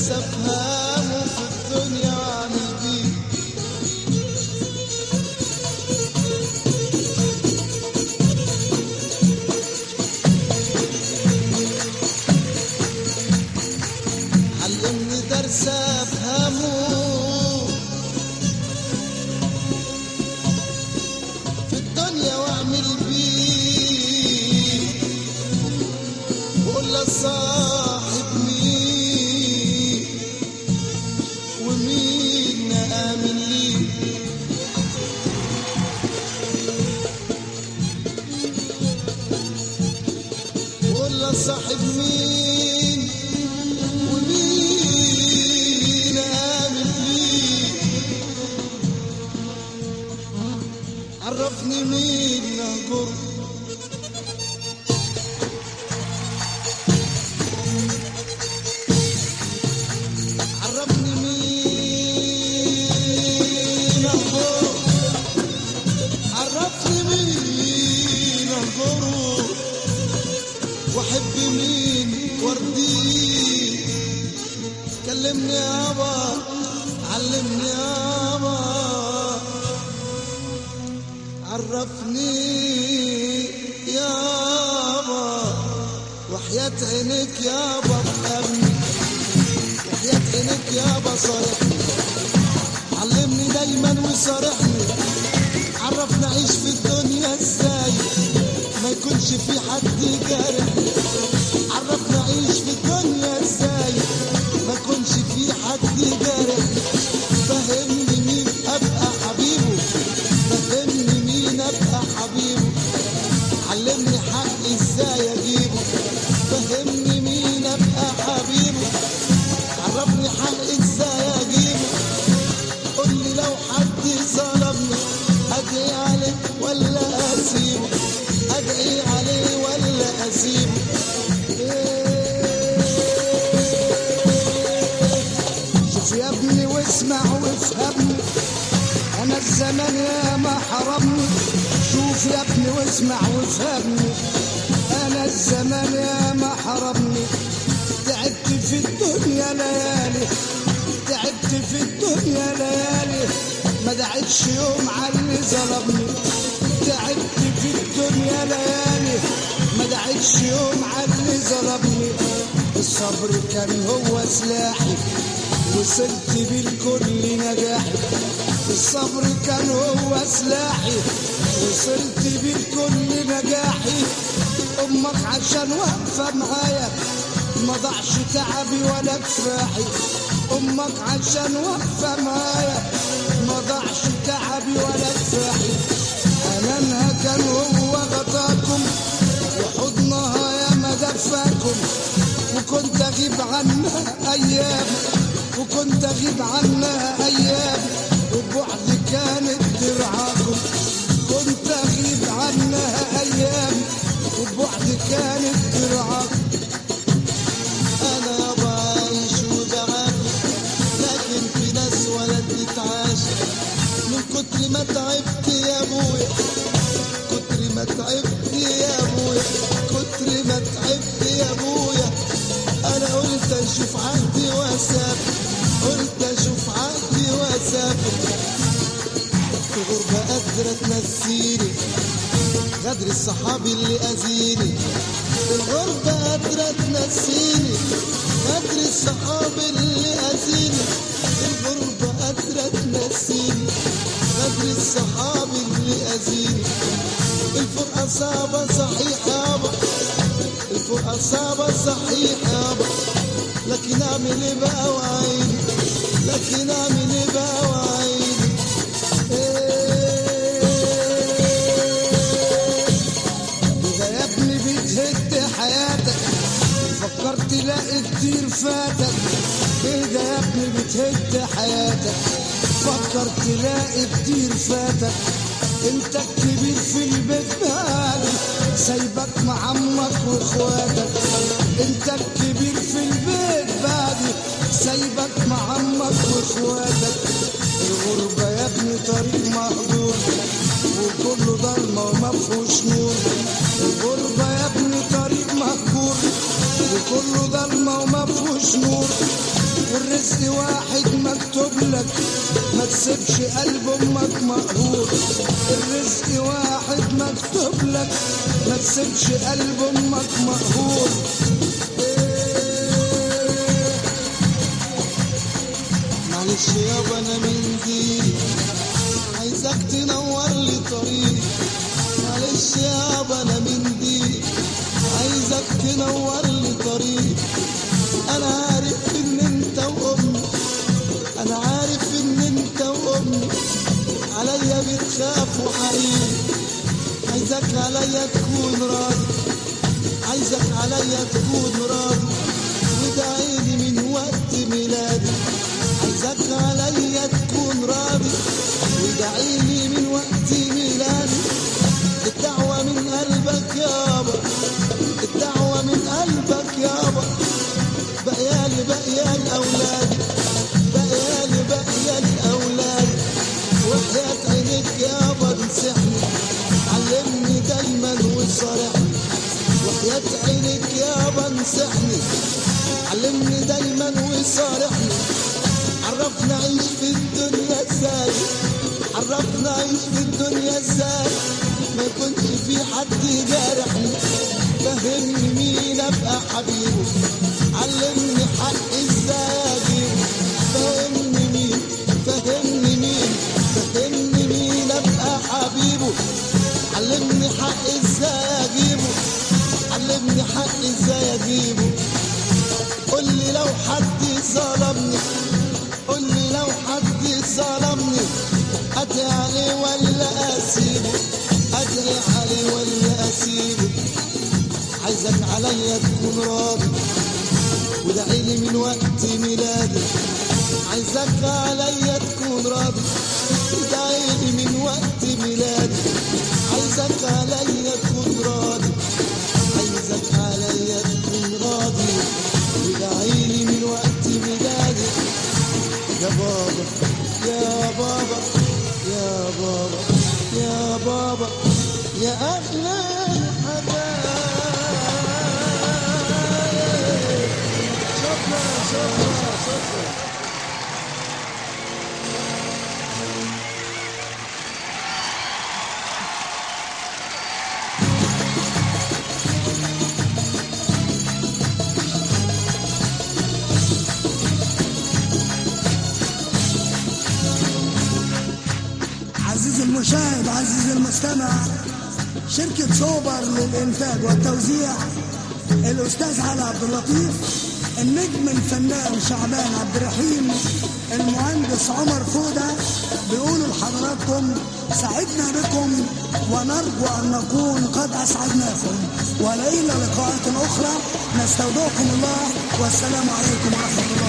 درس افهمه في الدنيا واعمل بيه علمني درس افهمه في الدنيا واعمل بيه وقول للصاحب مين ومين آمن ليه وقول للصاحب مين ومين آمن ليه عرفني مين نهجر عرفني مين نهجر عرفني مين نهجره واحب مين ورديه كلمني يابا علمني يابا عرفني يابا وحياة عينك يابا افهمني وحياة عينك يابا صارحني علمني دايما وصارحني عرفني اعيش في الدنيا ازاي ما يكونش في حد جارحني عرفني اعيش في الدنيا ازاي ما يكونش في حد جارحني فهمني مين ابقى حبيبه فهمني مين ابقى حبيبه علمني حقي ازاي اجيبه فهمني مين ابقى حبيبه عرفني حقي ازاي اجيبه قول لي لو حد ظلمني ادعي عليه ولا اسيبه ادعي عليه ولا اسيبه شوف يا ابني واسمع وافهمني انا الزمان يا ما حرمني شوف يا ابني واسمع وافهمني انا الزمان يا ما حرمني تعبت في الدنيا ليالي تعبت في الدنيا ليالي ما دعتش يوم على اللي ظلمني تعبت في الدنيا ليالي ما دعتش يوم على اللي ظلمني الصبر كان هو سلاحي وصلت بالكل نجاحي الصبر كان هو سلاحي وصلت بالكل نجاحي امك عشان واقفه معايا ما ضاعش تعبي ولا كفاحي امك عشان واقفه معايا ما ضاعش تعبي ولا كفاحي حنانها كان هو غطاكم وحضنها يا ما دفاكم وكنت اغيب عنها ايام وكنت اغيب عنها ايام وبعد كانت ترعاكم كنت اغيب عنها ايام وبعد كانت ترعاكم انا بعيش وبعافي لكن في ناس ولا تتعاش من كتر ما تعبت يا ابويا كتر ما تعبت يا ابويا كتر ما تعبت يا ابويا انا قلت اشوف عهدي واسافر قلت اشوف عهدي واسافر الغربة قادرة تنسيني غدر الصحاب اللي أذيني الغربة قادرة تنسيني غدر الصحاب اللي أذيني الغربة قادرة تنسيني غدر الصحاب اللي أذيني الفرقة صعبة صحيح يابا الفرقة صعبة صحيح يابا لكن أعمل إيه بقى وعيني لكن أعمل إيه بقى وعيني إذا يا ابني بتهد حياتك فكرت لاقي كتير فاتك كده يا ابني بتهد حياتك فكر تلاقي كتير فاتك انت الكبير في البيت بالي سايبك مع عمك واخواتك انت الكبير في البيت بالي سايبك مع عمك واخواتك الغربة يا ابني طريق مهجور وكله ضلمة وما فيهوش نور الغربة يا ابني طريق مهجور وكله ضلمة وما فيهوش نور الرزق واحد مكتوب لك ما تسيبش قلب امك مقهور الرزق واحد مكتوب لك ما تسيبش قلب امك مقهور معلش يابا انا من دي عايزك تنور لي طريق معلش يابا انا من دي عايزك تنور لي طريق انا عارف ان انت وامي انا عارف ان انت وامي عليا بتخافوا حقيقي عايزك عليا تكون راضي عايزك عليا تكون راضي وادعيلي من وقت ميلادي عايزك عليا تكون راضي وادعيلي من وقت ميلادي الدعوة من قلبك يابا الدعوة من قلبك يابا بقيالي بقيال أولادي بقيالي بقيال أولادي وحياة عينيك يابا انسحني علمني دايما وصارحني وحياة عينيك يابا انسحني علمني دايما وصارحني عرفنا عيش في الدنيا ازاي عرفنا عيش في الدنيا ازاي ما يكونش في حد يجارحني فهمني مين ابقى حبيبه علمني حق ازاي اجيبه فهمني مين فهمني مين فهمني مين ابقى حبيبه علمني حق ازاي اجيبه علمني حق ازاي اجيبه قول لي لو حد ظلمني قول لي لو حد ظلمني ادعي عليه ولا اسيبه ادعي عليه ولا اسيبه عايزك عليا تكون راضي ودعي لي من وقت ميلادي عايزك عليا تكون راضي ودعي لي من وقت ميلادي عايزك عليا تكون راضي عايزك عليا تكون راضي ودعي لي من وقت ميلادي يا بابا يا بابا يا بابا يا بابا يا أغلى الحبايب شكرا شكرا شكرا عزيزي المشاهد عزيزي المستمع شركة سوبر للإنتاج والتوزيع الأستاذ علي عبد اللطيف النجم الفنان شعبان عبد الرحيم المهندس عمر فودة بيقولوا لحضراتكم سعدنا بكم ونرجو أن نكون قد أسعدناكم وإلى لقاءات أخرى نستودعكم الله والسلام عليكم ورحمة الله